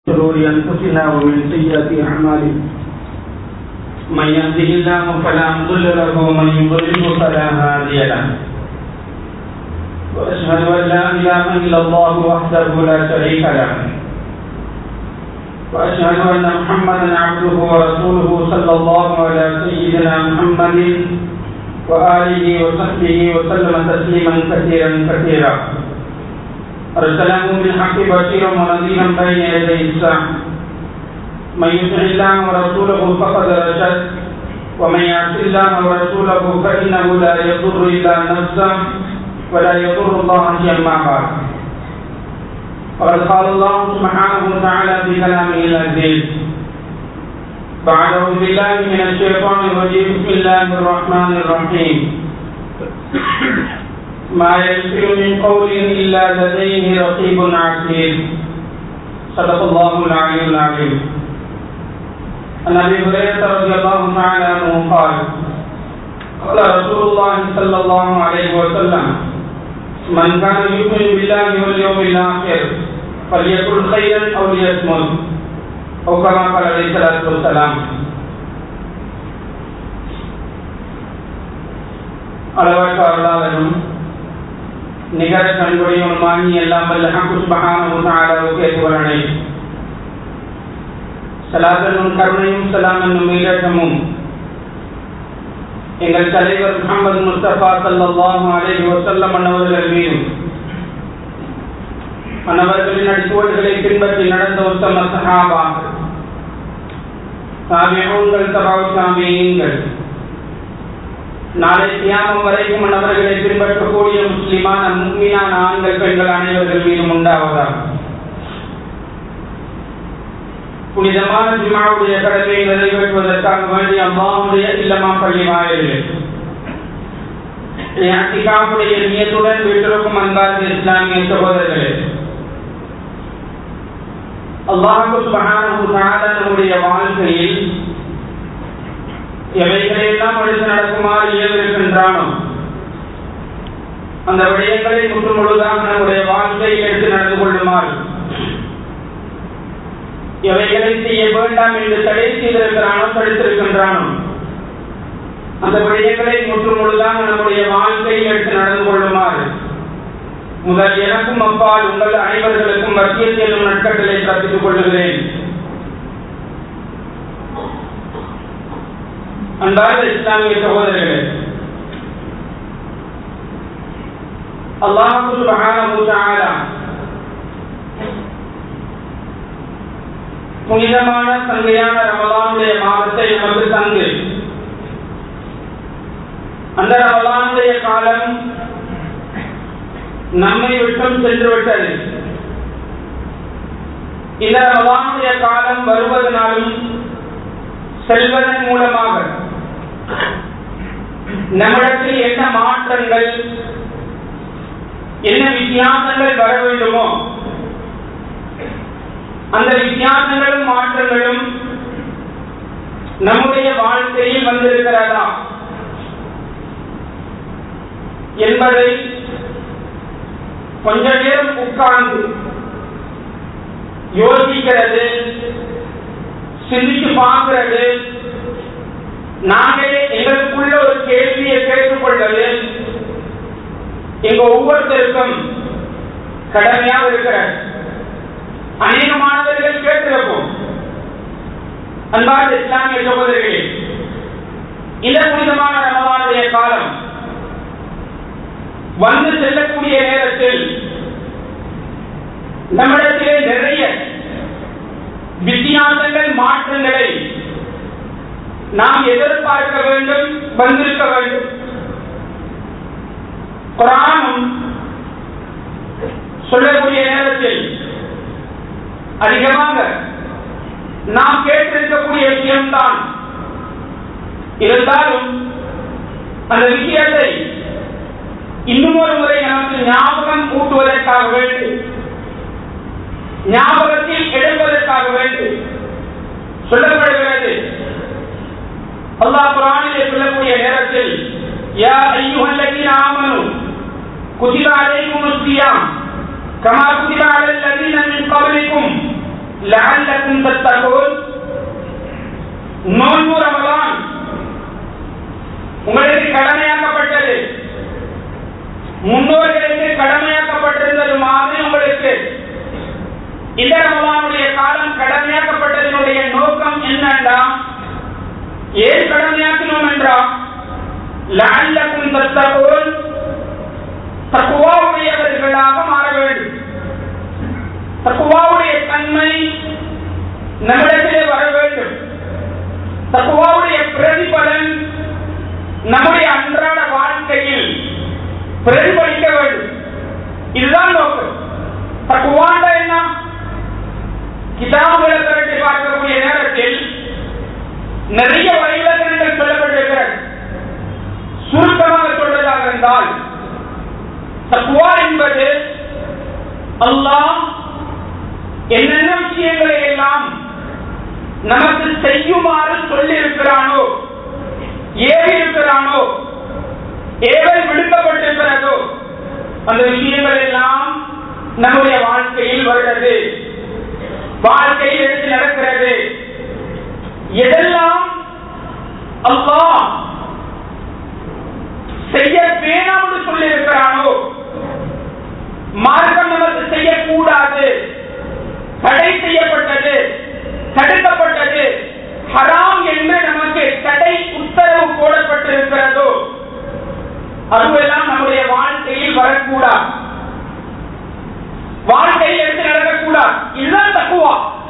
شرور أنفسنا ومن سيئات أعمالنا من يهده الله فلا مضل له ومن يضلله فلا هادي له وأشهد أن لا إله إلا الله وحده لا شريك له وأشهد أن محمدا عبده ورسوله صلى الله على سيدنا محمد وآله وصحبه وسلم تسليما كثيرا كثيرا أرسله بالحق بشيرا ونذيرا بين يدي الساعة من يطع الله ورسوله فقد رشد ومن يعص الله ورسوله فإنه لا يضر إلا نفسه ولا يضر الله شيئا ما بعد وقد قال الله سبحانه وتعالى في كلامه العزيز بعد أعوذ بالله من الشيطان الرجيم بسم الله الرحمن الرحيم ما يلفظ من قول إلا لديه رقيب عتيد صدق الله العلي العظيم عن أبي هريرة رضي الله تعالى عنه قال قال رسول الله صلى الله عليه وسلم من كان يؤمن بالله واليوم الآخر فليقل خيرا أو ليصمت أو كما قال عليه الصلاة والسلام அளவற்ற அருளாளரும் நிகர கண்புடையவனுமாகி எல்லாம் வல்ல ஹக்கு சுபஹானஹு தஆலாவுக்கு புகழனை சலாத்தனும் கருணையும் சலாம் என்னும் மீளட்டமும் எங்கள் தலைவர் முகமது முஸ்தபா சல்லாஹு அலைஹி வஸல்லம் அன்னவர்கள் மீதும் அன்னவர்களின் அடிச்சுவடுகளை பின்பற்றி நடந்த உத்தம சஹாபா சாமியங்கள் தபாவு சாமியங்கள் நாளை தியாகம் வரைக்கும் அவர்களை பின்பற்றக்கூடிய முஸ்லிமான முன்மையான ஆண்கள் பெண்கள் அனைவர்கள் மீதும் உண்டாவதா புனிதமான ஜிமாவுடைய கடமையை நிறைவேற்றுவதற்காக வேண்டிய அம்மாவுடைய இல்லமா பள்ளி வாயில்கள் அத்திகாவுடைய நியத்துடன் வீட்டிற்கும் அன்பார்ந்த இஸ்லாமிய சகோதரர்களே அல்லாஹு சுபஹானஹு நம்முடைய வாழ்க்கையில் எவைகளெல்லாம் எடுத்து நடக்குமாறு இயந்திருக்கின்றானோ அந்த விடயங்களை முற்று முழுதாக நம்முடைய வாழ்க்கையில் எடுத்து நடந்து கொள்ளுமாறு எவைகளை செய்ய வேண்டாம் என்று தடை செய்திருக்கிறானோ தடுத்திருக்கின்றானோ அந்த விடயங்களை முற்று முழுதாக நம்முடைய வாழ்க்கையில் எடுத்து நடந்து கொள்ளுமாறு முதல் எனக்கும் அப்பால் உங்கள் அனைவர்களுக்கும் மத்திய செல்லும் நட்கட்டளை பிறப்பித்துக் கொள்ளுகிறேன் அன்பார்ந்த இஸ்லாமிய சகோதரர்களே அல்லாஹு சுபஹானஹு தஆலா புனிதமான சங்கையான ரமலானுடைய மாதத்தை நமக்கு தந்து அந்த ரமலானுடைய காலம் நம்மை விட்டும் சென்று விட்டது இந்த ரமலானுடைய காலம் வருவதனாலும் செல்வதன் மூலமாக நம்மிடத்தில் என்ன மாற்றங்கள் என்ன வித்தியாசங்கள் வர வேண்டுமோ அந்த வித்தியாசங்களும் மாற்றங்களும் நம்முடைய வாழ்க்கையில் வந்திருக்கிறதா என்பதை கொஞ்ச நேரம் உட்கார்ந்து யோசிக்கிறது சிந்திச்சு பார்க்கிறது நாங்களே எங்களுக்குள்ள ஒரு கேள்வியை கேட்டுக்கொள்வது எங்க ஒவ்வொருத்தருக்கும் கடமையாக இருக்கிற அநேக மாணவர்கள் கேட்டிருப்போம் அன்பார்ந்த இஸ்லாமிய சகோதரர்களே இந்த புனிதமான ரமவானுடைய காலம் வந்து செல்லக்கூடிய நேரத்தில் நம்மிடத்திலே நிறைய வித்தியாசங்கள் மாற்றங்களை நாம் எதிர்பார்க்க வேண்டும் வந்திருக்க வேண்டும் குரானும் சொல்லக்கூடிய நேரத்தில் அதிகமாக நாம் கேட்டிருக்கக்கூடிய விஷயம்தான் இருந்தாலும் அந்த விஷயத்தை இன்னும் ஒரு முறை நமக்கு ஞாபகம் ஊட்டுவதற்காக வேண்டி ஞாபகத்தில் எடுப்பதற்காக வேண்டி சொல்லப்படுகிறது அல்லாஹ் குரானிலே சொல்லக்கூடிய நேரத்தில் யா ஐயுஹல்லதீன ஆமனு குதிப அலைக்குமுஸ் ஸியாம் كما كتب على الذين من قبلكم லஅல்லக்கும் தத்தகூன் நோன்பு ரமலான் உங்களுக்கு கடமையாக்கப்பட்டது முன்னோர்களுக்கு கடமையாக்கப்பட்டிருந்தது மாதிரி உங்களுக்கு இந்த ரமலானுடைய காலம் கடமையாக்கப்பட்டதனுடைய நோக்கம் என்னண்டா ஏன் கடமையாக்கணும் என்றா லஅல்லக்கும் தத்தகூன் தக்குவாவுடையவர்களாக மாற வேண்டும் தக்குவாவுடைய தன்மை நம்மிடத்திலே வர வேண்டும் தக்குவாவுடைய பிரதிபலன் நம்முடைய அன்றாட வாழ்க்கையில் பிரதிபலிக்க வேண்டும் இதுதான் நோக்கம் தக்குவாண்ட என்ன கிதாபுகளை திரட்டி பார்க்கக்கூடிய நேரத்தில் நிறைய வரைவிலக்கணங்கள் சொல்லப்பட்டிருக்கிறது சுருக்கமாக சொல்வதாக இருந்தால் தக்குவா என்பது அல்லாஹ் என்னென்ன விஷயங்களை எல்லாம் நமக்கு செய்யுமாறு சொல்லி இருக்கிறானோ ஏவி இருக்கிறானோ ஏவல் விடுக்கப்பட்டிருக்கிறதோ அந்த விஷயங்கள் எல்லாம் நம்முடைய வாழ்க்கையில் வருகிறது வாழ்க்கையில் எடுத்து நடக்கிறது எதெல்லாம் அல்லாஹ் செய்ய வேணாம் என்று சொல்லி இருக்கிறானோ மார்க்கம் நமக்கு செய்யக்கூடாது தடை செய்யப்பட்டது தடுக்கப்பட்டது ஹராம் என்று நமக்கு தடை உத்தரவு போடப்பட்டிருக்கிறதோ அதுவெல்லாம் நம்முடைய வாழ்க்கையில் வரக்கூடாது வாழ்க்கையில் எடுத்து நடக்கக்கூடாது இதுதான் தக்குவா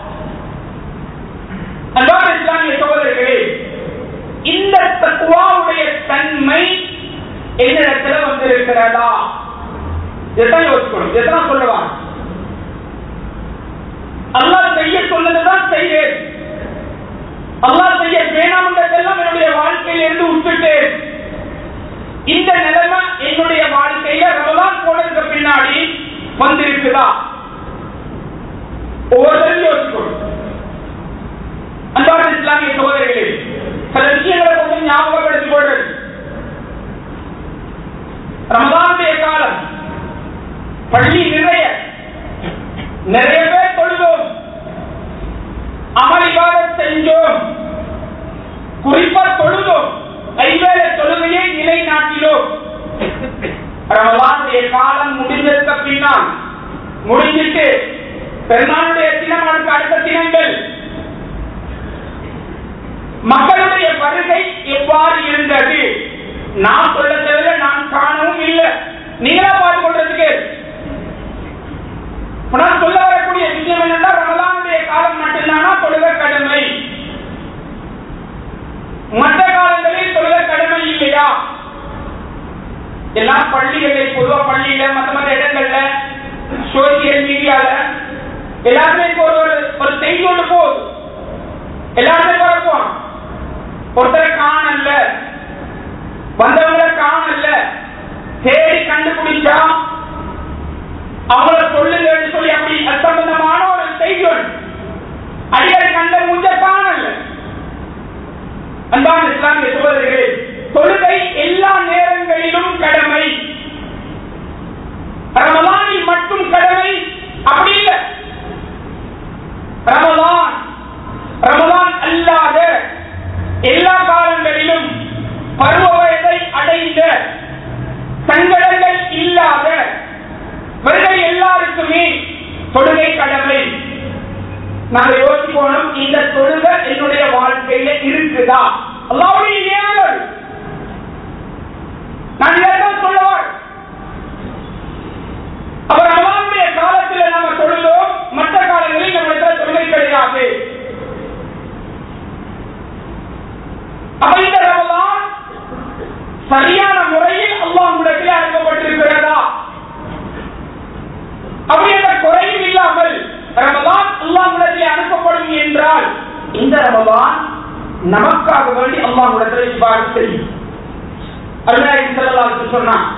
அன்பான இஸ்லாமிய சகோதரர்களே இந்த தக்குவாவுடைய தன்மை என்னிடத்துல வந்திருக்கிறதா எத்தனை யோசிக்கணும் எத்தனை சொல்லுவாங்க அல்லாஹ் செய்ய சொன்னதுதான் செய்வேன் அல்லாஹ் செய்ய வேணாம் என்றதெல்லாம் என்னுடைய வாழ்க்கையில் இருந்து விட்டுட்டேன் இந்த நிலைமை என்னுடைய வாழ்க்கையில ரமலான் போனதுக்கு பின்னாடி வந்திருக்குதா ஒவ்வொருத்தரும் யோசிக்கணும் அன்பான இஸ்லாமிய சகோதரிகளே சில விஷயங்களை கொஞ்சம் ஞாபகப்படுத்திக் கொள்றது ரமதானுடைய காலம் பள்ளி நிறைய நிறைய பேர் தொழுதோம் அமளிவாத செஞ்சோம் குறிப்பா தொழுதோம் ஐவேல தொழுகையை நிலைநாட்டினோம் ரமலானுடைய காலம் முடிந்ததுக்கு பின்னால் முடிஞ்சிட்டு பெருமாளுடைய தினம் அதுக்கு அடுத்த தினங்கள் மக்களுடைய வருகை எவ்வாறு இருந்தது நான் சொல்ல தவிர நான் காணவும் இல்லை நீங்களா பார்த்து கொள்றதுக்கு நான் சொல்ல வரக்கூடிய விஷயம் என்னன்னா ரமலானுடைய காலம் மட்டும்தானா தொழுக கடமை மற்ற காலங்களில் தொழுக கடமை இல்லையா எல்லா பள்ளிகளில் பொதுவா பள்ளியில மத்த மற்ற இடங்கள்ல சோசியல் மீடியால எல்லாருமே இப்போ ஒரு ஒரு- ஒரு செய்தி ஒன்று போகுது எல்லாருமே பரப்புவான் ஒருத்தரை காணல வந்தவங்களை காணல தேடி கண்டுபிடிச்சா அவங்கள சொல்லுங்கன்னு சொல்லி அப்படி அசம்பந்தமான ஒரு செய்தி ஒன்று அடிக்கடி கண்ட முஞ்ச காணல அன்பான இஸ்லாமிய சகோதரர்களே தொழுகை எல்லா நேரங்களிலும் கடமை ரமலானில் மட்டும் கடமை அப்படி இல்லை ரமலான் ரமலான் அல்லாத எல்லா காலங்களிலும் பருவ வயதை அடைந்த சங்கடங்கள் இல்லாத வருகை எல்லாருக்குமே தொழுகை கடமை நாங்க யோசிக்கணும் இந்த தொழுகை என்னுடைய வாழ்க்கையில இருக்குதா அல்லாவுடைய ஏவல் நான் இதைத்தான் சொல்லுவார் அப்ப ரமலானுடைய காலத்தில் நாம தொழுதோம் மற்ற காலங்களில் நம்மிடத்தில் தொழுகை கிடையாது அப்ப இந்த ரமலான் சரியான முறையில் அல்லாஹ் இடத்தில் அனுப்பப்பட்டிருக்கிறதா அப்படி என்ற குறையும் இல்லாமல் ரமலான் அல்லாஹ் இடத்தில் அனுப்பப்படும் என்றால் இந்த ரமலான் நமக்காக வேண்டி அல்லாஹ் இடத்தில் இவ்வாறு செய்யும் அல்லாஹ் செல்லலாம் சொன்னான்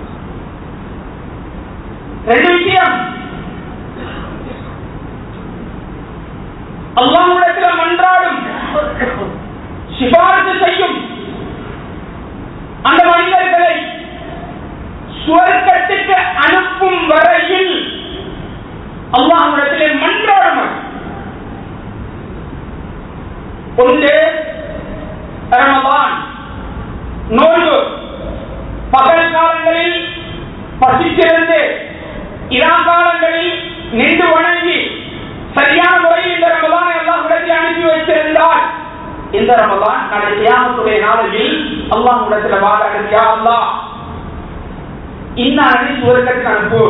ரெண்டு விஷயம் அல்லாஹ்விடத்தில் மன்றாடும் சிபாரிசு செய்யும் அந்த மனிதர்களை சுவர்க்கத்துக்கு அனுப்பும் வரையில் அல்லாஹ்விடத்திலே மன்றாடும் ஒன்று ரமதான் நோன்பு பகல் காலங்களில் பசித்திருந்து இரா காலங்களில் நின்று வணங்கி சரியான முறையில் இந்த ரமதானை எல்லாம் உடனே அனுப்பி வைத்திருந்தால் இந்த ரமதான் நாளை தியானத்துடைய நாளையில் அல்லாஹ் இடத்துல வாதாடுது யா அல்லாஹ் இன்னாரை சுவர்க்கத்துக்கு அனுப்பு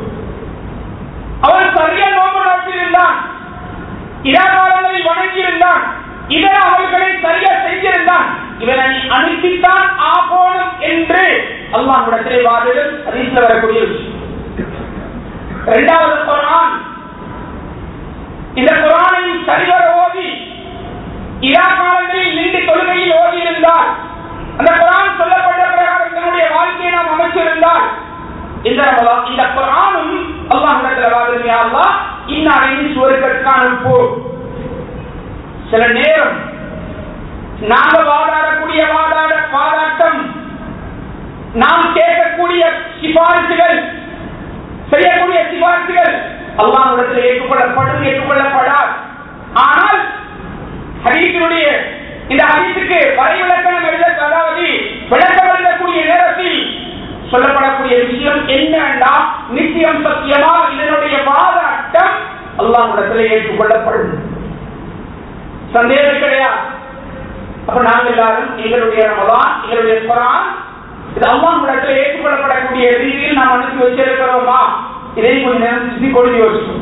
அவன் சரியா நோம்பு நோக்கியிருந்தான் இடகாலங்களில் வணங்கியிருந்தான் இதர அவர்களை சரியா செஞ்சிருந்தான் இவனை நீ அனுப்பித்தான் ஆகோணும் என்று அல்லாஹ் இடத்திலே வாதிடும் அதிசல வரக்கூடிய விஷயம் இரண்டாவது குரான் இந்த குரானை சரிவர ஓதி இரா காலங்களில் நின்று தொழுகையில் ஓதி இருந்தால் அந்த குரான் சொல்லப்பட்ட பிரகாரம் தன்னுடைய வாழ்க்கையை நாம் அமைச்சிருந்தால் இந்த ரமலான் இந்த குரானும் அல்லாஹ் இடத்துல வாதிடும் யா அல்லாஹ் இன்னாரை சுவருக்கற்கு அனுப்பு சில நேரம் நாங்க வாதாடக்கூடிய வாதாட வாதாட்டம் நாம் கேட்கக்கூடிய சிபாரிசுகள் செய்யக்கூடிய சிபாரிசுகள் அல்லாஹ் இடத்தில் ஏற்றுக்கொள்ளப்படும் ஏற்றுக்கொள்ளப்படார் ஆனால் ஹதீஸினுடைய இந்த ஹதீஸுக்கு வரைவிலக்கணம் எழுத அதாவது விளக்கம் எழுதக்கூடிய நேரத்தில் சொல்லப்படக்கூடிய விஷயம் என்னன்னா நிச்சயம் சத்தியமா இதனுடைய வாதாட்டம் அல்லாஹ் இடத்துல ஏற்றுக்கொள்ளப்படும் சந்தேகம் கிடையாது அப்ப நாங்கள் எல்லாரும் எங்களுடைய ரமலான் எங்களுடைய குரான் இது அல்லாஹ் இடத்துல ஏற்றுக்கொள்ளப்படக்கூடிய ரீதியில் நாம் அனுப்பி வச்சிருக்கிறோமா இதை கொஞ்ச நேரம் சுத்தி கொடுத்து யோசிக்கும்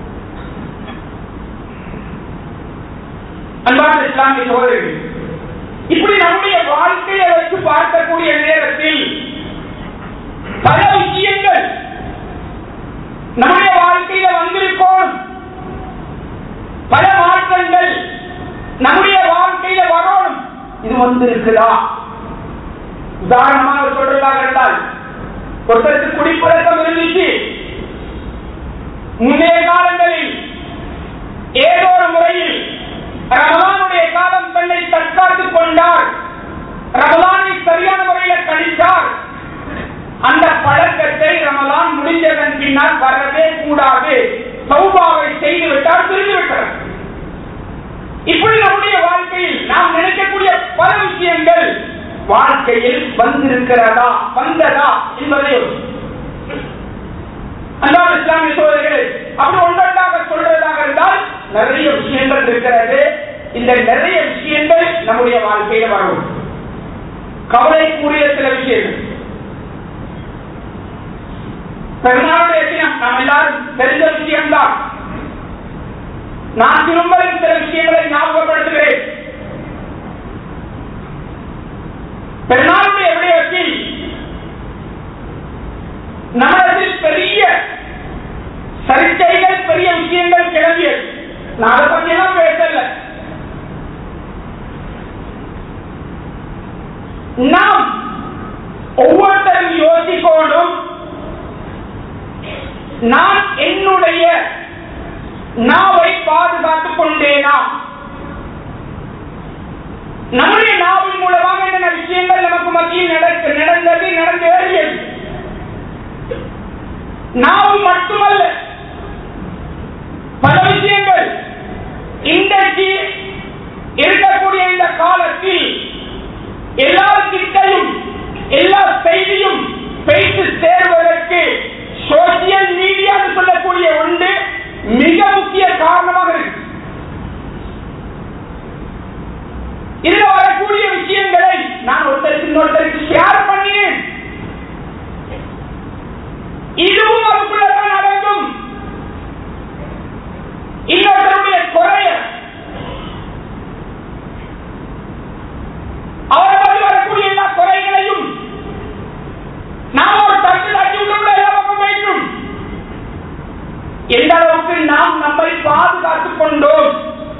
அன்பான இஸ்லாமிய சகோதரர்கள் இப்படி நம்முடைய வாழ்க்கையை வைத்து பார்க்கக்கூடிய நேரத்தில் பல விஷயங்கள் நம்முடைய வாழ்க்கையில வந்திருக்கோம் பல மாற்றங்கள் நம்முடைய வாழ்க்கையில வரணும் இது வந்திருக்குதா உதாரணமாக சொல்றதாக இருந்தால் ஒருத்தருக்கு குடிப்பழக்கம் இருந்துச்சு முந்தைய காலங்களில் ஏதோ ஒரு முறையில் ரமலானுடைய காலம் தன்னை தற்காத்துக் கொண்டார் ரமலானை சரியான முறையில் கழித்தார் அந்த பழக்கத்தை ரமலான் முடிஞ்சதன் பின்னால் வரவே கூடாது சௌபாவை செய்து விட்டால் திரும்பி விட்டார் இப்படி நம்முடைய வாழ்க்கையில் நாம் நினைக்கக்கூடிய பல விஷயங்கள் வாழ்க்கையில் வந்திருக்கிறதா வந்ததா என்பதை அன்பான இஸ்லாமிய சோதரிகள் அப்படி ஒன்றொன்றாக சொல்றதாக இருந்தால் நிறைய விஷயங்கள் இருக்கிறது இந்த நிறைய விஷயங்கள் நம்முடைய வாழ்க்கையில வரும் கவலைக்குரிய சில விஷயங்கள் பெருநாளுடைய தினம் நாம் எல்லாரும் தெரிந்த விஷயம்தான் நான் திரும்பவும் சில விஷயங்களை ஞாபகப்படுத்துகிறேன் பெருநாளுடைய விடயத்தில் நம்மிடத்தில் பெரிய சர்ச்சைகள் பெரிய விஷயங்கள் கிளம்பியது நான் அதை பத்தி எல்லாம் பேசல நாம் ஒவ்வொருத்தரும் யோசிக்கணும் நான் என்னுடைய நாவை பாதுகாத்துக் கொண்டேனா நம்முடைய நாவின் மூலமாக என்னென்ன விஷயங்கள் நமக்கு மத்தியில் நடக்க நடந்தது நடந்தேறியது நாவு மட்டுமல்ல பல விஷயங்கள் இன்றைக்கு இருக்கக்கூடிய இந்த காலத்தில் எல்லார்கிட்டையும் எல்லா செய்தியும் பேசி சேர்வதற்கு சோசியல் மீடியா சொல்லக்கூடிய ஒன்று மிக முக்கிய காரணமாக இருக்கு இதுல வரக்கூடிய விஷயங்களை நான் ஒருத்தருக்கு இன்னொருத்தருக்கு ஷேர் பண்ணினேன் இதுவும் அதுக்குள்ளதான் அடங்கும் இன்னொருத்தருடைய குறைய அவரை பற்றி வரக்கூடிய எல்லா குறைகளையும் நாம் ஒரு தட்டு தட்டி உள்ள எல்லா பக்கம் வேண்டும் எந்த அளவுக்கு நாம் நம்மை பாதுகாத்துக் கொண்டோம்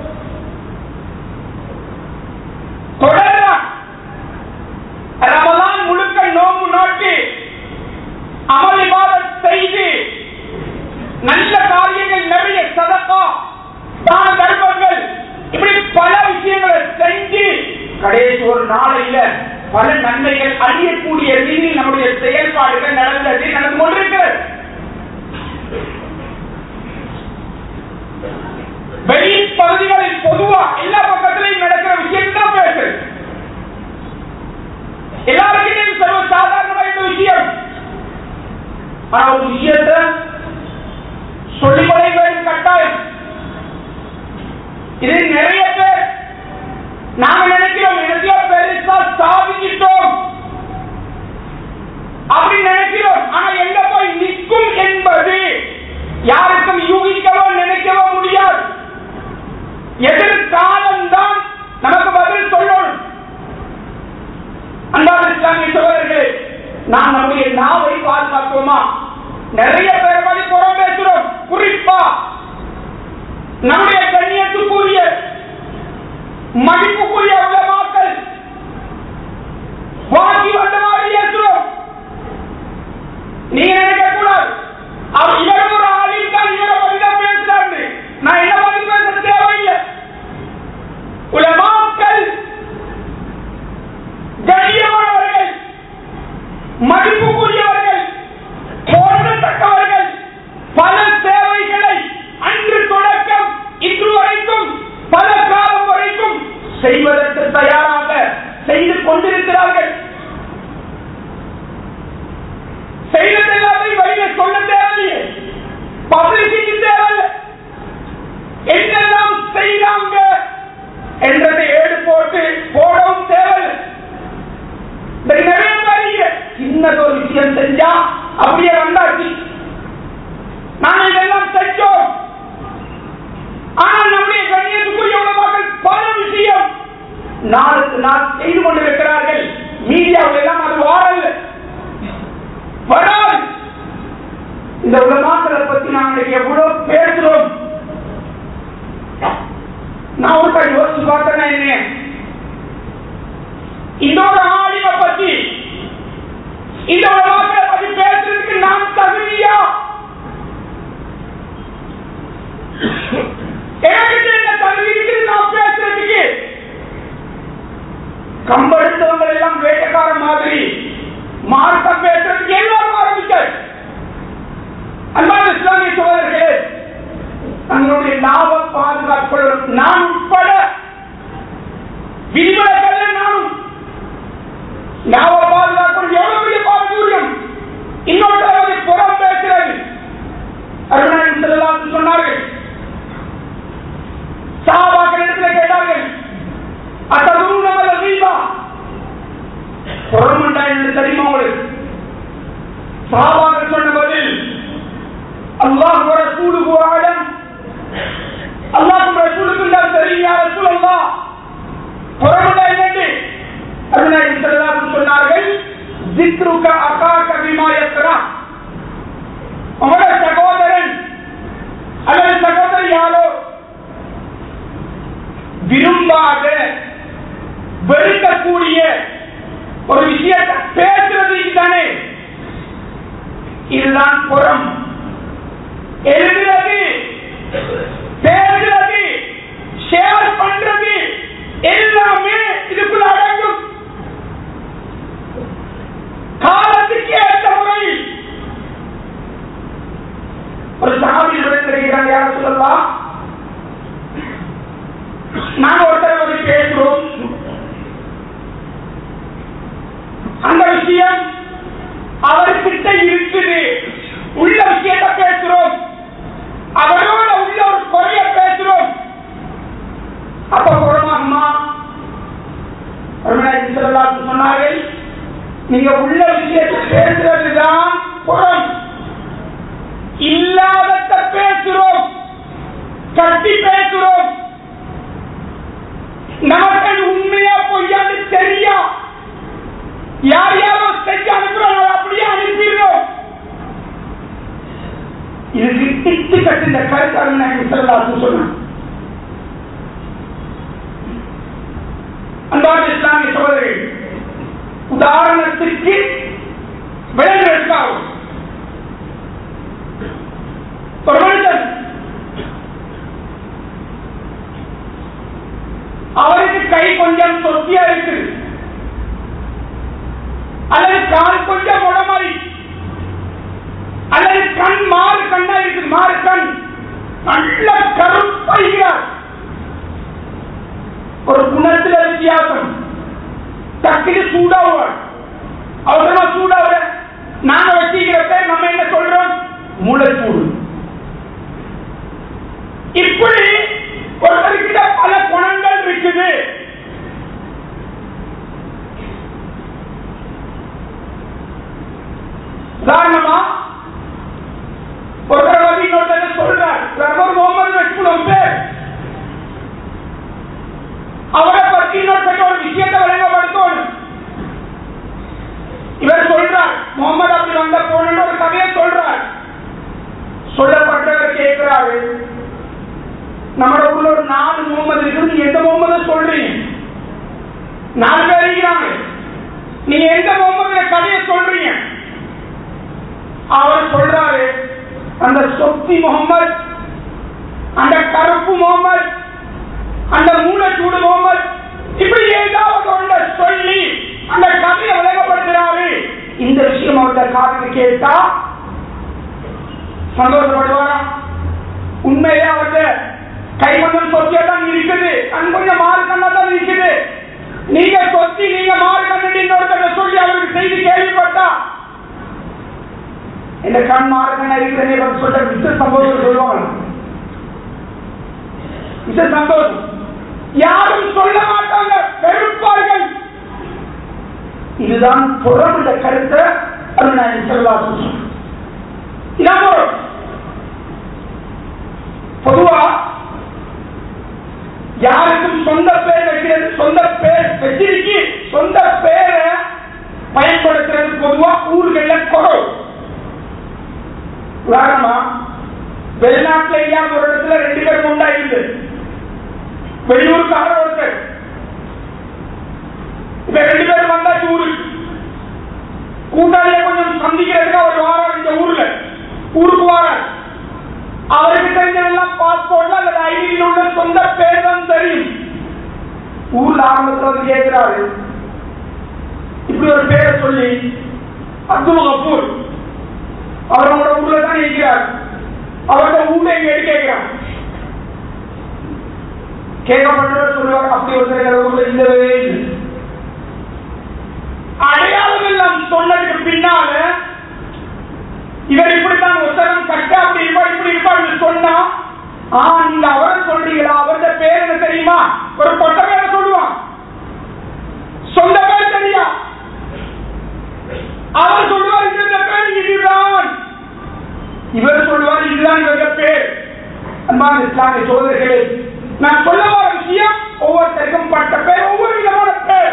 தொடர்தான் ரமலான் முழுக்க நோம்பு நோட்டு அமல் இபாதத் செய்து நல்ல காரியங்கள் நிறைய சதக்கா தான தர்மங்கள் இப்படி பல விஷயங்களை செஞ்சு கடைசி ஒரு நாளையில பல நன்மைகள் அழியக்கூடிய ரீதியில் நம்முடைய செயல்பாடுகள் நடந்தது நடந்து கொண்டிருக்கிறது வெளி பகுதிகளில் பொதுவா எல்லா பக்கத்திலையும் நடக்கும் எல்லாருக்கிட்டையும் சர்வ சாதாரணமா இந்த விஷயம் ஆனா ஒரு விஷயத்த சொல்லிக்கொள்ள வேண்டும் கட்டாயம் இது நிறைய பேர் நாம நினைக்கிறோம் எனக்கோ பெருசா சாதிச்சிட்டோம் அப்படி நினைக்கிறோம் ஆனா எங்க போய் நிற்கும் என்பது யாருக்கும் யூகிக்கவோ நினைக்கவோ முடியாது எதிர்காலம் தான் நமக்கு பதில் சொல்லணும் அன்பான இஸ்லாமிய சகோதரர்களே நாம் நம்முடைய நாவை பாதுகாப்போமா நிறைய பேர் வழி புறம் பேசுறோம் குறிப்பா நம்முடைய கண்ணியத்துக்குரிய மதிப்புக்குரிய உலமாக்கள் வாங்கி வந்த மாதிரி பேசுறோம் நீங்க நினைக்க கூடாது அவர் இவர் ஒரு ஆளில் தான் இவரை பத்தி தான் பேசுறாரு நான் என்ன பத்தி பேச தேவையில்லை உலமாக்கள் கண்ணியமானவர்கள் மதிப்புக்குரியவர்கள் போற்றத்தக்கவர்கள் பல சேவைகளை அன்று தொடக்கம் இன்று வரைக்கும் பல காலம் வரைக்கும் செய்வதற்கு தயாராக செய்து கொண்டிருக்கிறார்கள் செய்தது எல்லாத்தையும் வெளியே சொல்ல தேவையில்லை பப்ளிசிட்டி தேவையில்லை என்னெல்லாம் செய்யறாங்க என்றதை ஏடு போட்டு போடவும் தேவையில்லை இன்னைக்கு நிறைய பேர் இங்க சின்னது ஒரு விஷயம் செஞ்சா அப்படியே வந்தாச்சு நாங்க இதெல்லாம் செஞ்சோம் ஆனால் நம்முடைய கண்ணியத்துக்குரிய உலகங்கள் பல விஷயம் நாளுக்கு நாள் செய்து கொண்டிருக்கிறார்கள் மீடியாவில் எல்லாம் அது வாழல வராது இந்த உலமாக்களை பத்தி நாங்கள் எவ்வளவு பேசுறோம் நான் ஒரு கை யோசிச்சு பார்த்தேன்னா என்ன இன்னொரு ஆலிம பத்தி இந்த உலமாக்களை பத்தி பேசுறதுக்கு நான் தகுதியா எனக்கு என்ன தகுதி இருக்குது நான் பேசுறதுக்கு கம்பெடுத்தவங்க எல்லாம் வேட்டக்கார மாதிரி மார்க்கம் பேசுறதுக்கு எல்லாரும் ஆரம்பிச்சார் அன்பான இஸ்லாமிய சோதர்களே தங்களுடைய லாப பாதுகாப்பு நான் உட்பட விதிவிலக்கல்ல நானும் லாப பாதுகாப்பு எவ்வளவு பெரிய பாதுகாரியம் இன்னொரு புறம் பேசுறது அருணாயன் செல்லலாம் சொன்னார்கள் சாபாக்கள் இடத்துல கேட்டார்கள் அத்ததும் நமது ரீபா புறமண்டா என்று தெரியுமா உங்களுக்கு சாபாக்கள் சொன்ன பதில் அல்லாஹ் ரசூலுக்கு ஆடம் அல்லாஹ் ரசூலுக்கு தான் தெரியும் யா ரசூல் அல்லாஹ் புறமண்டா என்னண்டு அருணாயன் செல்லலாம் சொன்னார்கள் ஜிக்ருக அகாக பிமா யக்ரா உங்களோட சகோதரன் அல்லது சகோதரி யாரோ விரும்பாத வெறுக்கக்கூடிய ஒரு விஷயத்தை பேசுறது இதுதானே இதுதான் புறம் எழுதுறது பேசுறது ஷேர் பண்றது எல்லாமே இதுக்குள்ள அடங்கும் காலத்துக்கு ஏற்ற முறையில் ஒரு சாமி விடுத்திருக்கிறாங்க யார சொல்லலாம் நாங்க ஒருத்தர் வந்து பேசுறோம் அந்த விஷயம் அவர்கிட்ட இருக்குது உள்ள விஷயத்த பேசுறோம் அவரோட உள்ள ஒரு குறைய பேசுறோம் அப்ப குணமாகுமா சொன்னார்கள் நீங்க உள்ள விஷயத்தை பேசுறதுதான் புறம் இல்லாதத பேசுறோம் கட்டி பேசுறோம் நமக்கு உண்மையா பொய்யான்னு தெரியா யார் யாரோ செஞ்சு அனுப்புறோம் அதை அப்படியே அனுப்பிடுறோம் இதுக்கு திட்டு கட்டு இந்த கருத்தாளன் சொல்லலாம்னு சொன்னான் அன்பான இஸ்லாமிய சகோதரர்கள் உதாரணத்திற்கு விளையாடுவதற்காகும் ஒரு மனிதன் அவருக்கு கை கொஞ்சம் சொத்தியா இருக்குது அல்லது கால் கொஞ்சம் உடமாறி அல்லது கண் மாறு கண்ணா இருக்குது மாறு கண் நல்ல கருப்பாகிறார் ஒரு குணத்துல வித்தியாசம் டக்குனு சூடாவாள் அவசரமா சூடாவிட நாங்க வச்சிக்கிற பேர் நம்ம என்ன சொல்றோம் மூளைச்சூடு இப்படி ஒருத்தர்கிட்ட பல குணங்கள் இருக்குது உதாரணமா ஒருத்தர் வந்து இன்னொருத்தர் சொல்றார் ரமர் முகமது வெட்குலம் பேர் அவரை பற்றி இன்னொருத்தர் ஒரு விஷயத்தை வழங்கப்படுத்தணும் இவர் சொல்றார் முகமது அப்படி வந்த போன ஒரு கதையை சொல்றார் சொல்லப்பட்டவர் கேட்கிறாரு நம்ம ஊர்ல ஒரு நாலு முகமது இருக்கு நீங்க எந்த முகமது சொல்றீங்க நாலு பேர் இருக்கிறாங்க நீங்க எந்த முகமது கதையை சொல்றீங்க அவர் சொல்றாரு அந்த சொத்தி முகமது அந்த கருப்பு முகமது அந்த மூலச்சூடு முகமது இப்படி ஏதாவது ஒன்றை சொல்லி அந்த கதையை விளங்கப்படுத்துறாரு இந்த விஷயம் அவருடைய காதுக்கு கேட்டா சந்தோஷப்படுவாரா உண்மையிலே அவருடைய கை கொஞ்சம் சொத்தியா தான் இருக்குது கண் கொஞ்சம் மாறு கண்ணா தான் இருக்குது நீங்க சொத்தி நீங்க மாறு கண்ணு இன்னொருத்தர சொல்லி அவருக்கு செய்தி கேள்விப்பட்டா இந்த கண் மாறு கண்ணா இருக்கிறேன் சொல்ற மிச்ச சம்பவம் சொல்லுவாங்க மிச்ச சந்தோஷம் யாரும் சொல்ல மாட்டாங்க வெறுப்பார்கள் இதுதான் புறமுள்ள கருத்தை அருணாயன் செல்வாசம் இதான் பொருள். பொதுவா யாருக்கும் சொந்த பேர் வைக்கிறது சொந்த பேர் வச்சிருக்கு சொந்த பேரை பயன்படுத்துறது பொதுவா ஊர்கள்ல குறவு உதாரணமா வெளிநாட்டுல எங்கேயாவது ஒரு இடத்துல ரெண்டு பேர் உண்டாயிருந்து வெளியூர்காரர் ஒருத்தர் இப்ப ரெண்டு பேரும் வந்தாச்சு ஊருக்கு கூட்டாளிய கொஞ்சம் சந்திக்கிறதுக்கு அவர் வாரார் இந்த ஊர்ல ஊருக்கு வாரார் அவருக்கு தெரிஞ்சதெல்லாம் பாஸ்போர்ட்ல அல்லது ஐடியில் உள்ள சொந்த பேர் தான் தெரியும் ஊர்ல ஆரம்பத்தில் வந்து கேட்கிறாரு இப்படி ஒரு பேரை சொல்லி அப்துல் கபூர் அவர் அவரோட ஊர்ல தான் இருக்கிறார் அவரோட ஊர்ல எங்க எடுத்து கேட்கிறார் கேட்கப்பட்டவர் சொல்லுவார் அப்படி ஒருத்தர் ஊர்ல இல்லவே இல்லை அடையாளம் எல்லாம் சொன்னதுக்கு பின்னால இவர் இப்படித்தான் ஒருத்தரம் கட்ட அப்படி இருப்பார் இப்படி இருப்பார் சொன்னா ஆ நீங்க அவரை சொல்றீங்களா அவருடைய பேர் என்ன தெரியுமா ஒரு கொட்ட பேரை சொல்லுவான் சொந்த பேர் தெரியா அவர் சொல்லுவார் இந்த பேர் இதுதான் இவர் சொல்லுவார் இதுதான் இவருடைய பேர் அன்பான இஸ்லாமிய சோதர்களே நான் சொல்ல வர விஷயம் ஒவ்வொருத்தருக்கும் பட்ட பேர் ஒவ்வொரு விதமான பேர்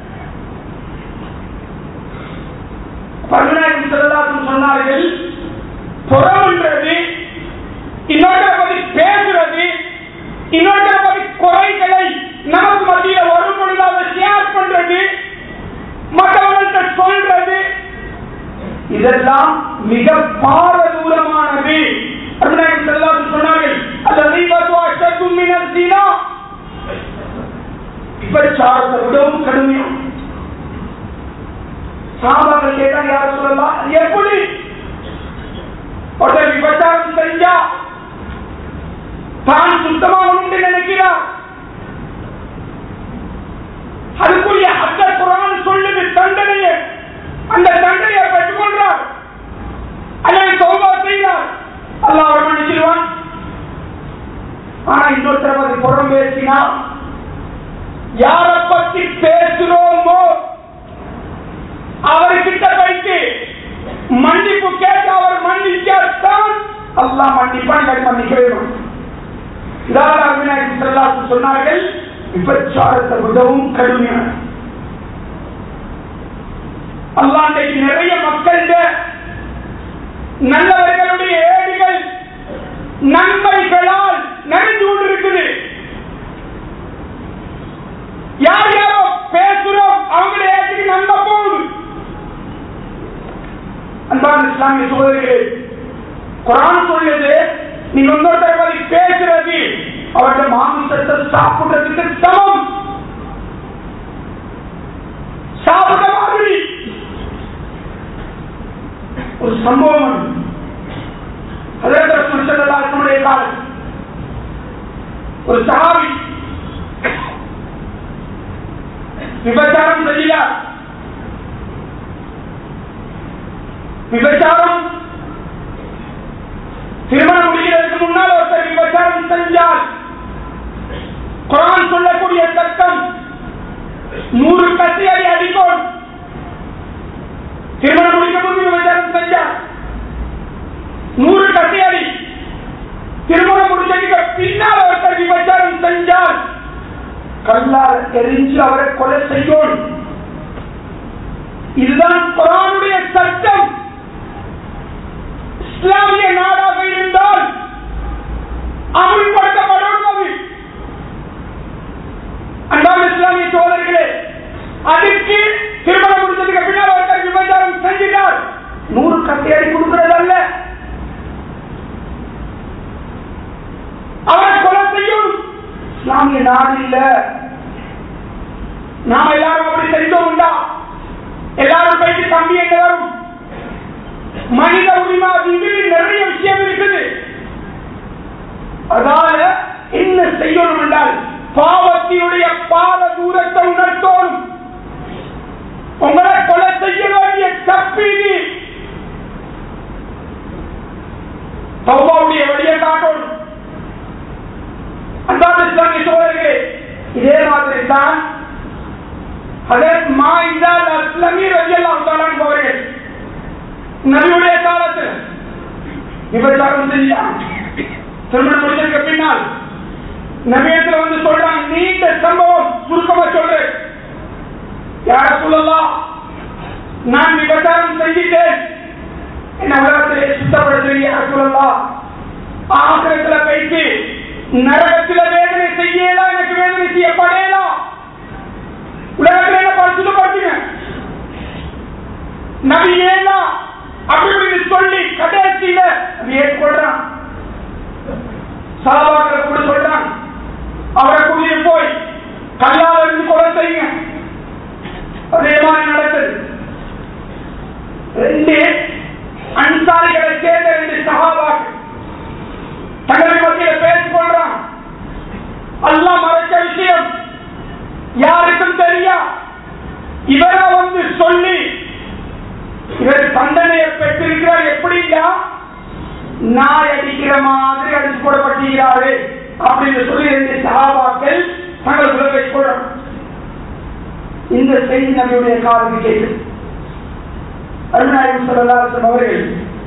பருநாயகம் செல்லாதும் சொன்னார்கள் புறம்ன்றது இன்னொருத்தரை பத்தி பேசுறது இன்னொருத்தரை பத்தி குறைகளை நமக்கு மத்தியில ஒரு பொழுதாவது ஷேர் பண்றது மற்றவர்கள்ட்ட சொல்றது இதெல்லாம் மிக பாரதூரமானது அருணாயகம் செல்லாதும் சொன்னார்கள் அது அதிபத்துவ அஷத்தும் மினர் சீனா விபச்சாரத்தை விடவும் கடுமையும் சாபாக்கள் கேட்டாங்க யார சொல்லலாம் அது எப்படி ஒருத்தர் விபச்சாரம் செஞ்சா தான் சுத்தமாகணும் நினைக்கிறார் அதுக்குரிய அந்த குரான் சொல்லுது தண்டனையை அந்த தண்டனையை பெற்றுக்கொள்றார் அல்லது சௌபா செய்கிறார் அல்லாஹ் அவர் மன்னிச்சிருவான் ஆனா இன்னொருத்தர பத்தி புறம் பேசினா யாரை பத்தி பேசுறோமோ அவர்கிட்ட வைத்து மன்னிப்பு கேட்டு அவர் மன்னிச்சால்தான் அல்லாஹ் மன்னிப்பான் இல்லாட்டி மன்னிக்க வேணும் இதாவது அருவிநாயகம் செல்லாசு சொன்னார்கள் விபச்சாரத்தை விடவும் கடுமையான அல்லாஹ் இன்றைக்கு நிறைய மக்கள்கிட்ட நல்லவர்களுடைய ஏடுகள் நன்மைகளால் நிறைஞ்சு கொண்டிருக்குது யார் யாரோ பேசுறோம் அவங்களுடைய ஏட்டுக்கு நன்மை போகுது அன்பான இஸ்லாமிய சோதரிகளே குரான் சொல்லுது நீங்க இன்னொருத்தரை பத்தி பேசுறது அவருடைய மாமிசத்தை சாப்பிடுறதுக்கு சமம் சாப்பிட மாதிரி ஒரு சம்பவம் அதனுடைய காலம் ஒரு சகாவி விபச்சாரம் செய்யலாம் விபச்சாரம் திருமணம் முடிகிறதுக்கு முன்னால் ஒருத்தர் விபச்சாரம் செஞ்சால் குரான் சொல்லக்கூடிய சட்டம் நூறு கத்தி அடி அடிக்கோள் திருமணம் முடிக்க முன்பு விபச்சாரம் செஞ்சால் நூறு கத்தி அடி திருமணம் முடிஞ்சதுக்கு பின்னால் ஒருத்தர் விபச்சாரம் செஞ்சால் கல்லால் எரிஞ்சு அவரை கொலை செய்யும் இதுதான் குரானுடைய சட்டம் இஸ்லாமிய நாடாக இருந்தால் அமுல்படுத்தப்படும் அது அன்பான இஸ்லாமிய சோதர்களே அதுக்கு திருமணம் முடிஞ்சதுக்கு பின்னால் ஒருத்தர் விபச்சாரம் செஞ்சிட்டார் நூறு கட்டையடி கொடுக்கிறது அல்ல அவரை கொலை செய்யும் இஸ்லாமிய நாடு இல்ல நாம எல்லாரும் அப்படி செஞ்சோம் உண்டா எல்லாரும் போயிட்டு கம்பி எங்க வரும் மனித உரிமை அதில் நிறைய விஷயம் இருக்குது அதால என்ன செய்யணும் என்றால் பாவத்தினுடைய பாவ தூரத்தை உணர்த்தோம் உங்களை கொலை செய்ய வேண்டிய தப்பீது தௌபாவுடைய வழியை காட்டணும் அன்பான இஸ்லாமிய சோழர்களே இதே மாதிரி தான் அதற்கு மாயிதா அஸ்லமி ரஜியல்லாம் தாலான் அவர்கள் நபியுடைய காலத்தில் விபச்சாரம் செஞ்சா திருமணம் முடிச்சதுக்கு பின்னால் நபியத்துல வந்து சொல்றாங்க நீண்ட சம்பவம் சுருக்கமா சொல்றேன் யார சொல்லலாம் நான் விபச்சாரம் செஞ்சிட்டேன் என்ன உலகத்திலே சுத்தப்படுத்த யார சொல்லலாம் ஆசிரத்துல போயிட்டு நரகத்தில வேதனை செய்யலாம் எனக்கு வேதனை செய்யப்படலாம் உலகத்துல என்ன படிச்சுட்டு பார்த்தீங்க நபி ஏனா அப்படி இப்படி சொல்லி கடைசியில அது ஏற்கொள்றான் சாபாக்களை கூட சொல்றான் அவரை கூடிய போய் கல்லால இருந்து கொலை செய்யுங்க அதே மாதிரி நடக்குது ரெண்டு அன்சாரிகளை சேர்ந்த ரெண்டு சகாபாக்கள் தங்களை மத்தியில் பேசிக் கொள்றான் அல்லாஹ் மறைச்ச விஷயம் யாருக்கும் தெரியா இவரை வந்து சொல்லி இவர் தண்டனையை பெற்றிருக்கிறார் எப்படியா நாய் அடிக்கிற மாதிரி அடிச்சு போடப்பட்டிருக்கிறாரு அப்படின்னு சொல்லி ரெண்டு சகாபாக்கள் தங்கள் உலகை சொல்றாங்க இந்த செய்தி நம்முடைய காலம் கேட்டு அருணாயம் சொல்லலாசன் அவர்கள்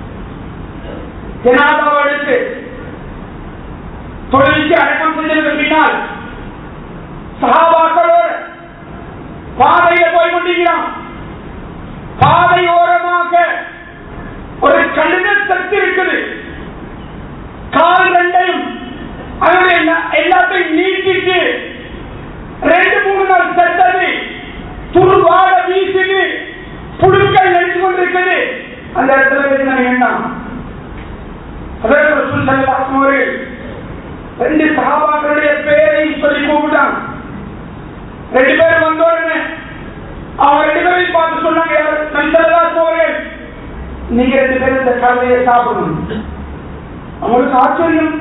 ஜனாதாவை எடுத்து தொழிலுக்கு அடக்கம் செஞ்சதுக்கு பின்னால் சகாபாக்களோடு பாதையில போய் கொண்டிருக்கிறான் பாதை ஓரமாக ஒரு கழுத சத்து இருக்குது கால் ரெண்டையும் அதனுடைய எல்லாத்தையும் நீக்கிட்டு ரெண்டு மூணு நாள் செத்தது துருவாட வீசுது புழுக்கள் நடிச்சு கொண்டிருக்குது அந்த இடத்துல வச்சு நம்ம என்ன அதற்கு ரசூல் ஸல்லல்லாஹு அலைஹி அவர்கள் ரெண்டு சஹாபாக்களுடைய பேரை சொல்லி கூப்பிட்டான் ரெண்டு பேர் வந்த உடனே அவங்க ரெண்டு பேரையும் பார்த்து சொன்னாங்க யார் நபி ஸல்லல்லாஹு அலைஹி அவர்கள் நீங்க ரெண்டு பேரும் இந்த கழுதையை சாப்பிடணும் அவங்களுக்கு ஆச்சரியம்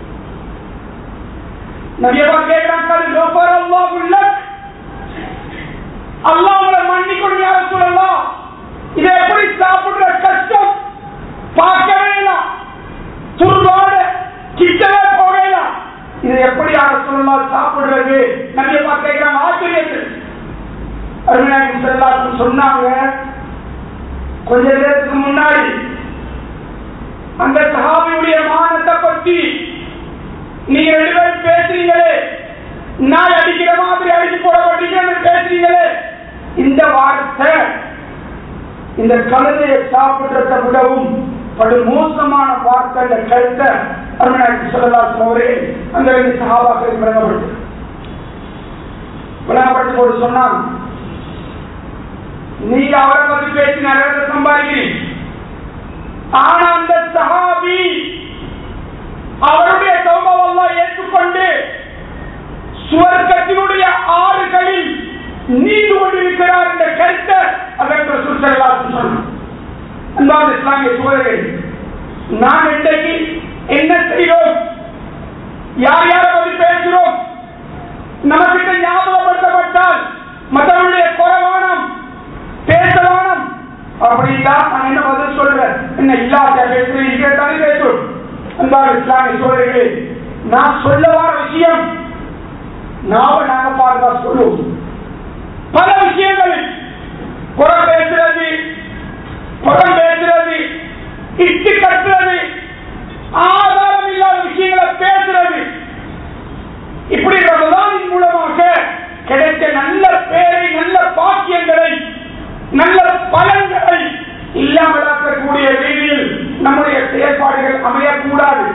நபியவா கேட்கிறான் கஃபர் அல்லாஹு லக் அல்லாஹ் உங்களை மன்னிக்கணும் யார சொல்லலாம் இதை எப்படி சாப்பிடுற கஷ்டம் பார்க்கவே இல்லை துர்வாட கிட்டவே போகல இதை எப்படி யார சொல்லலாம் சாப்பிடுறது நபியவா கேட்கிறாங்க ஆச்சரியத்தில் அருமையாகி செல்லாக்கும் சொன்னாங்க கொஞ்ச நேரத்துக்கு முன்னாடி அந்த சஹாபியுடைய மானத்தை பத்தி நீங்க ரெண்டு பேரும் பேசுறீங்களே நாய் அடிக்கிற மாதிரி அடிச்சு போடப்பட்டீங்கன்னு பேசுறீங்களே இந்த வார்த்தை இந்த கழுதையை சாப்பிடுறத விடவும் படு மோசமான வார்த்தை இந்த கருத்தை அருமையாக்கி சொல்லலாம் அவரே அந்த ரெண்டு சகாபாக்களை விளங்கப்படுத்து விளங்கப்படுத்தி போட்டு சொன்னாங்க நீங்க அவரை பத்தி பேசி நிறைய சம்பாதிக்கிறீங்க ஆனா அந்த சஹாபி அவருடைய சௌபவெல்லாம் ஏற்றுக்கொண்டு சுவர்க்கத்தினுடைய ஆறுகளில் நீண்டு கொண்டிருக்கிறார் என்ற கருத்தை அதற்கு சுற்றலாத்து சொன்னார் அன்பான இஸ்லாமிய சோழர்கள் நாம் இன்றைக்கு என்ன செய்கிறோம் யார் யாரை பற்றி பேசுகிறோம் நமக்கிட்ட ஞாபகப்படுத்தப்பட்டால் மற்றவருடைய குறவானம் பேசவானம் அப்படின்னா நான் என்ன பதில் சொல்றேன் என்ன இல்லாத பேசுறேன் இங்கே தானே பேசும் அன்பான இஸ்லாமிய சோழர்களே நான் சொல்ல வர விஷயம் நாம நாங்க பாருங்க சொல்லுவோம் பல விஷயங்களில் புறம் பேசுறது புறம் பேசுறது இட்டு கட்டுறது ஆதாரம் இல்லாத விஷயங்களை பேசுறது இப்படி ரமதானின் மூலமாக கிடைத்த நல்ல பேரை நல்ல பாக்கியங்களை நல்ல பலன்களை இல்லாமலாக்கக்கூடிய ரீதியில் நம்முடைய செயல்பாடுகள் அமையக்கூடாது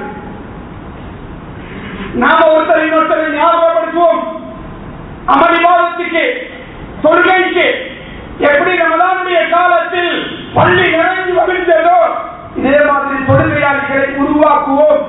நாம ஒருத்தர் இன்னொருத்தரை ஞாபகப்படுத்துவோம் அமளிவாதத்துக்கு தொழுகைக்கு எப்படி ரமலானுடைய காலத்தில் பள்ளி நிறைந்து வகித்ததோ இதே மாதிரி தொழுகையாளிகளை உருவாக்குவோம்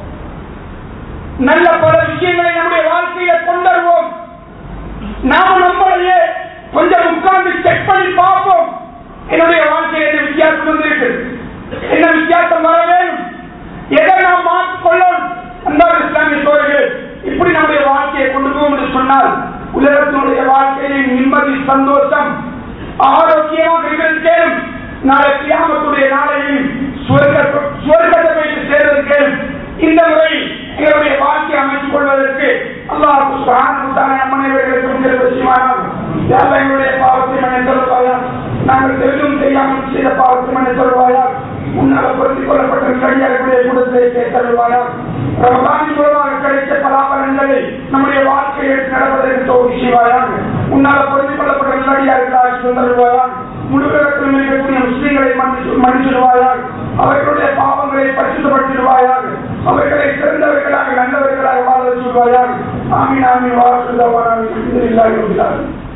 நல்ல பல விஷயங்களை நம்முடைய வாழ்க்கையில கொண்டுவோம் நாம நம்மளையே கொஞ்சம் உட்கார்ந்து செக் பண்ணி பார்ப்போம் என்னுடைய வாழ்க்கையில் என்ன வித்தியாசம் வந்திருக்கு என்ன வித்தியாசம் வர வேணும் எதை நாம் மாற்றிக்கொள்ளணும் அந்த இஸ்லாமிய சோழர்கள் இப்படி நம்முடைய வாழ்க்கையை கொண்டு போவோம் என்று சொன்னால் உலகத்தினுடைய வாழ்க்கையில் நிம்மதி சந்தோஷம் ஆரோக்கியமாக இருக்கிறது நாளை கியாமத்துடைய நாளையில் சுவர்க்க சுவர்க்கத்தை போயிட்டு சேர்வதற்கு இந்த முறையில் எங்களுடைய வாழ்க்கை அமைத்துக் கொள்வதற்கு அல்லாஹ் சுகான அம்மனைவர்களுக்கு முதல் விஷயமாக எங்களுடைய பாவத்தை மனை சொல்வாயா நாங்கள் தெரிந்தும் தெரியாமல் செய்த பாவத்தை மனை சொல்வாயா உன்னால் பொருத்திக் கொள்ளப்பட்ட கடியார்களுடைய கூடத்தை சேர்த்தருவாயா ரமதானின் மூலமாக கிடைத்த பலாபலன்களை நம்முடைய வாழ்க்கையை எடுத்து நடப்பதற்கு தோல்வி செய்வாயாக உன்னால் பொருத்திக் கொள்ளப்பட்ட நல்லடியார்களாக சுந்தருவாயா முழுவதற்கும் இருக்கக்கூடிய முஸ்லீம்களை மன்னிச்சிடுவாயாக அவர்களுடைய பாவங்களை பரிசுத்தப்படுத்திடுவாயாக அவர்களை சிறந்தவர்களாக நல்லவர்களாக வாழ சொல்வாயாக ஆமீன் ஆமீன் வாழ சொல்லுவாங்க